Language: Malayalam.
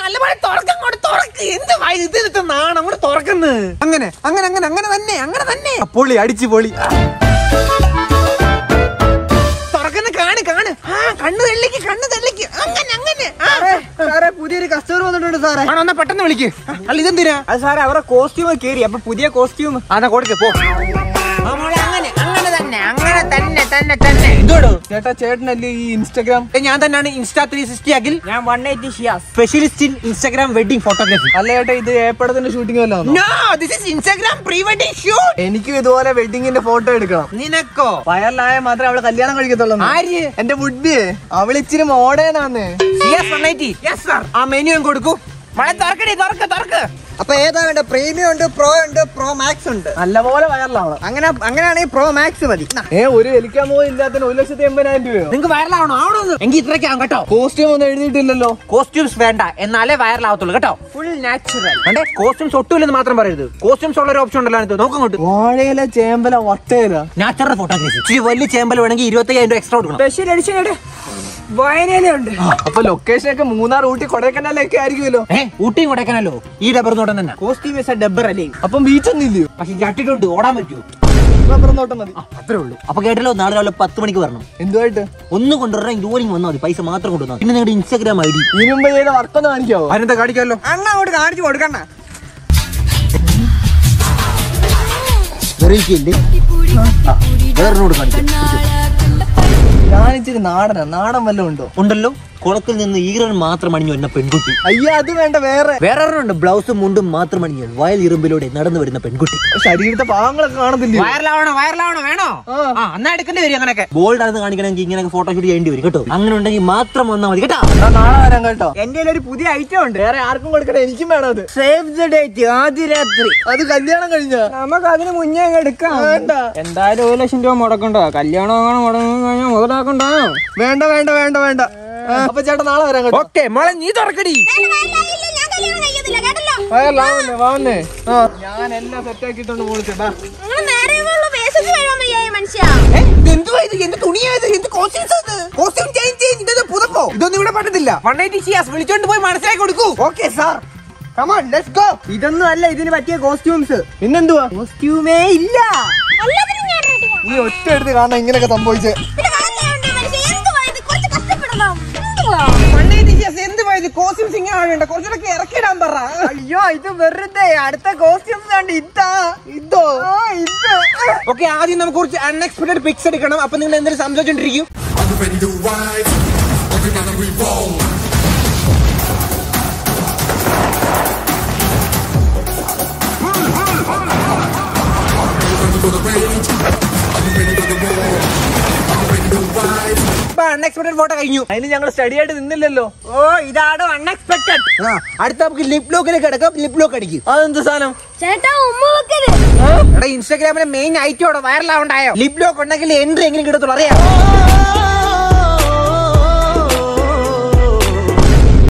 നല്ലപോലെ തുറക്കങ്ങോട്ട് തുറക്ക് എന്ത് വായി ഇതിലത്തെ നാണം അങ്ങോട്ട് തുറക്കുന്നു അങ്ങനെ അങ്ങനെ അങ്ങനെ അങ്ങനെ തന്നെ അങ്ങനെ തന്നെ പൊളി അടിച്ചു പൊളി തുറക്കുന്ന കാണ് കാണ് ആ കണ്ണ് തെള്ളിക്ക് കണ്ണ് തെള്ളിക്ക് അങ്ങനെ അങ്ങനെ ആ. സാറേ പുതിയൊരു കസ്റ്റമർ വന്നിട്ടുണ്ട് സാറേ ആണോ എന്നാ പെട്ടെന്ന് വിളിക്ക് അല്ല ഇതെന്തിനാ അത് സാറേ അവരെ കോസ്റ്റ്യൂം കേറി അപ്പൊ പുതിയ കോസ്റ്റ്യൂം അതാ കൊടുക്ക പോ ആ, മോളെ അങ്ങനെ അങ്ങനെ തന്നെ അങ്ങനെ തന്നെ തന്നെ തന്നെ എന്തോടോ ചേട്ടാ ചേട്ടനല്ലേ ഈ ഇൻസ്റ്റാഗ്രാം ഏ, ഞാൻ തന്നെയാണ് ഇൻസ്റ്റാ ത്രീ സിക്സ്റ്റി അഖിൽ ഞാൻ one eighty Shiyas specialist in Instagram wedding photography അല്ല ചേട്ടാ ഇത് ഏപ്പടത്തിന്റെ ഷൂട്ടിംഗ് വല്ലതാണോ no this is Instagram pre wedding shoot എനിക്കും ഇതുപോലെ വെഡിങ്ങിന്റെ ഫോട്ടോ എടുക്കണം നിനക്കോ വയറിലായ മാത്രമേ അവള് കല്യാണം കഴിക്കത്തുള്ളൂ ആര് എന്റെ വുഡ്ബിയെ അവൾ ഇച്ചിരി മോഡേണാന്ന് CS 180. Yes, sir. ആ മെനു കൊടുക്കൂ മഴ തുറക്കടി തുറക്ക് തുറക്ക് അപ്പൊ ഏതാ വേണ്ട പ്രീമിയം ഉണ്ട് പ്രോ ഉണ്ട് പ്രോ മാക്സ് ഉണ്ട് നല്ലപോലെ വയറിലാവണം അങ്ങനെ അങ്ങനെയാണെങ്കിൽ പ്രോ മാക്സ് മതി ഏ ഒരു വലിക്കാൻ പോലും ഇല്ലാത്തതിന് ഒരു ലക്ഷത്തി എൺപതിനായിരം രൂപയോ നിങ്ങൾക്ക് വൈറലാവണോ ആവണോ എങ്കിൽ ഇത്രയ്ക്കാവും കേട്ടോ കോസ്റ്റ്യൂം ഒന്നും എഴുതിയിട്ടില്ലല്ലോ കോസ്റ്റ്യൂംസ് വേണ്ട എന്നാലേ വൈറലാവത്തുള്ളൂ കേട്ടോ ഫുൾ നാച്ചുറൽ അതെ കോസ്റ്റ്യൂംസ് ഒട്ടുമില്ലെന്ന് മാത്രം പറയരുത് കോസ്റ്റ്യൂംസ് ഉള്ള ഒരു ഓപ്ഷൻ ഉണ്ടല്ലോ അതിനകത്ത് നോക്കങ്ങോട്ട് വാഴയില ചേമ്പല വട്ടയില നാച്ചുറൽ ഫോട്ടോഗ്രാഫി ഇച്ചിരി വലിയ ചേമ്പൽ വേണമെങ്കിൽ ഇരുപത്തയ്യായിരം രൂപ എക്സ്ട്രാ കൊടുക്കണം സ്പെഷ്യൽ എഡിഷൻ വയനയിലുണ്ട് അപ്പൊ ലൊക്കേഷൻ ഒക്കെ മൂന്നാർ ഊട്ടി കൊടൈക്കനാലൊക്കെ ആയിരിക്കുമല്ലോ ഏ ഊട്ടിയും കൊടക്കാനല്ലോ ഈ ഡബർ നോട്ടം തന്നെ കോസ്റ്റ്യൂം ഡബ്ബർ അല്ലേ അപ്പം ബീച്ച് ഒന്നും ഇല്ലയോ പക്ഷെ ചട്ടിട്ടുണ്ട് ഓടാൻ പറ്റുമോ റബ്ബർ നോട്ടം മതി അത്രേ ഉള്ളൂ അപ്പൊ കേട്ടല്ലോ നാളെ രാവിലെ പത്ത് മണിക്ക് വരണം എന്തുമായിട്ട് ഒന്ന് കൊണ്ടുവരണം ഇതുപോലെ വന്നാൽ മതി പൈസ മാത്രം കൊണ്ടുവന്നാൽ പിന്നെ നിങ്ങളുടെ ഇൻസ്റ്റാഗ്രാം ഐ ഡി ഇതിനു മുമ്പ് ചെയ്ത വർക്കൊന്ന് കാണിക്കാവോ അതിനെന്താ കാണിക്കാമല്ലോ അണ്ണ അങ്ങോട്ട് കാണിച്ചു കൊടുക്കണ്ണ വേറൊരോട് കാണിക്കാം ഞാനിച്ചിരി നാടനാ നാടൻ വല്ലതും ഉണ്ടോ ഉണ്ടല്ലോ കുളത്തിൽ നിന്ന് ഈറൻ മാത്രം അണിഞ്ഞു വരുന്ന പെൺകുട്ടി അയ്യോ അത് വേണ്ട വേറെ വേറെ ഒരെണ്ണമുണ്ട് ബ്ലൗസും മുണ്ടും മാത്രം അണിഞ്ഞു വയൽ ഇറുമ്പിലൂടെ നടന്നു വരുന്ന പെൺകുട്ടി ശരീരത്തെ ഭാഗങ്ങളൊക്കെ കാണത്തില്ലേ വയറിലാവണോ വയറിലാവണോ വേണോ ആ എന്നാ എടുക്കേണ്ടി വരും അങ്ങനെയൊക്കെ ബോൾഡ് ആണെന്ന് കാണിക്കണമെങ്കിൽ ഇങ്ങനെ ഫോട്ടോഷൂട്ട് ചെയ്യേണ്ടി വരും കേട്ടോ അങ്ങനെ ഉണ്ടെങ്കിൽ മാത്രം വന്നാൽ മതി കേട്ടോ എന്നാ നാളെ വരാം കേട്ടോ എന്റെ ഒരു പുതിയ ഐറ്റം ഉണ്ട് വേറെ ആർക്കും കൊടുക്കണേ എനിക്കും വേണം അത് സേവ് ദ ഡേറ്റ് ആദ്യ രാത്രി അത് കല്യാണം കഴിഞ്ഞ നമുക്ക് അതിന് മുന്നേ അങ്ങ് എടുക്കാം വേണ്ട എന്തായാലും ഒരു ലക്ഷം രൂപ മുടക്കണ്ട കല്യാണം അങ്ങനെ മുടങ്ങി കഴിഞ്ഞാൽ മുതലാക്കണ്ട വേണ്ട വേണ്ട വേണ്ട വേണ്ട ആ, അപ്പൊ ചേട്ടാ നാളെ വരാം കേട്ടോ ഓക്കെ മോളെ നീ തുറക്കടി ഞാൻ കല്യാണം കഴിക്കത്തില്ല കേട്ടല്ലോ വയറിലാവുന്നേ വാവുന്നേ ആ ഞാൻ എല്ലാം സെറ്റ് ആക്കിയിട്ടുണ്ട് മോള് ചേട്ടാ നിങ്ങൾ നേരെ ഉള്ള വേഷത്തിൽ കഴിയാൻ വയ്യായി മനുഷ്യ എന്തുവാ ഇത് എന്ത് തുണിയായത് എന്ത് കോസ്റ്റ്യൂംസ് കോസ്റ്റ്യൂം ചേഞ്ച് ചേഞ്ച് ഇത് പുതപ്പോ ഇതൊന്നും ഇവിടെ പറ്റത്തില്ല വൺ എയ്റ്റി സിയാസ് വിളിച്ചോണ്ട് പോയി മനസ്സിലാക്കി കൊടുക്കൂ okay sir come on let's go ഇതൊന്നും അല്ല ഇതിന് പറ്റിയ കോസ്റ്റ്യൂംസ് പിന്നെന്തുവാ കോസ്റ്റ്യൂമേ ഇല്ല എല്ലാത്തിനും ഞാൻ റെഡിയാ നീ ഒറ്റ എടുത്ത് കാണാൻ ഇങ്ങനെയൊക്കെ സംഭവിച്ചേ പിന്നെ കാണാനുണ്ട് മനുഷ്യ എന്തുവാ ഇത് കുറച്ച് കഷ്ടപ്പെടണം എന്തുവാ വൺ എയ്റ്റി സിയാസ് എന്ത് പോയത് കോസ്റ്റ്യൂംസ് ഇങ്ങനെ ആവേണ്ട കുറച്ചുകൂടെ ഇറക്കിടാൻ പറ അയ്യോ ഇത് വെറുതെ അടുത്ത കോസ്റ്റ്യൂംസ് കണ്ട് ഇതാ ഇതോ ഇത് ഓക്കെ ആദ്യം നമുക്ക് കുറച്ച് അൺഎക്സ്പെക്ടഡ് പിക്സ് എടുക്കണം അപ്പൊ നിങ്ങൾ എന്തെങ്കിലും സംസാരിച്ചോണ്ടിരിക്കും അൺഎക്സ്പെക്ടഡ് ഫോട്ടോ കഴിഞ്ഞു അതിന് ഞങ്ങൾ സ്റ്റഡി ആയിട്ട് നിന്നില്ലല്ലോ ഓ ഇതാണ് അൺഎക്സ്പെക്ടഡ് അടുത്ത നമുക്ക് ലിപ് ലോക്കിലേക്ക് കിടക്കാം ലിപ് ലോക്ക് അടിക്കും അതെന്ത് സാധനം ചേട്ടാ ഉമ്മ വെക്കല് എടാ ഇൻസ്റ്റാഗ്രാമിലെ മെയിൻ ഐറ്റം അവിടെ വൈറലാവുണ്ടായോ ലിപ് ലോക്ക് ഉണ്ടെങ്കിൽ എൻട്രി എങ്ങനെ കിടത്തുള്ളൂ അറിയാം